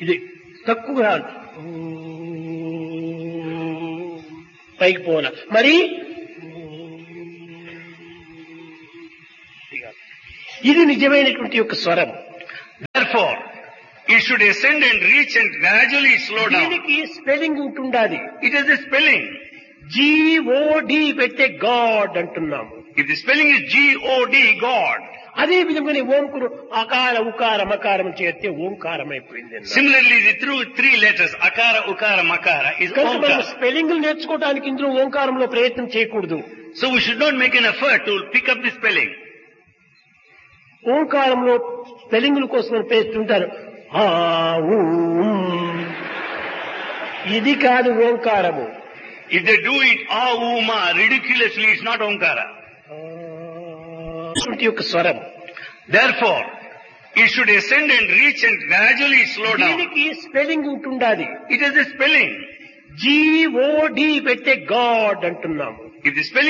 ఇది తక్కువగా పైకి పోన మరి ఇది నిజమైనటువంటి యొక్క స్వరం Therefore, it should ascend and reach and gradually slow down. దీనికి స్పెల్లింగ్ ఉంటుండాది It is the spelling. G O D పెట్టే గాడ్ అంటున్నాము If the spelling is G-O-D, God. అదే విధంగా ఓంకురు అకార ఉకార మకారం చేస్తే ఓంకారం అయిపోయింది అన్నారు. Similarly, the through three letters, Akara, Ukara, Makara, is కనుక మనం Omkara. స్పెల్లింగ్ నేర్చుకోవడానికి ఇందులో ఓంకారంలో ప్రయత్నం చేయకూడదు So we should not make an effort to pick up the spelling. ఓంకారంలో స్పెల్లింగ్ల కోసం పేస్తుంటారు ఆ, ఊ, ఉమ్. ఇది కాదు ఓంకారము If they do it ah, oo, ma, ridiculously, it's not Omkara. ఇటువంటి యొక్క స్వరం Therefore, it should ascend and reach and gradually slow down. దీనికి స్పెల్లింగ్ ఉంటుండాది It is the spelling. G O D పెట్టే గాడ్ అంటున్నాము If the spelling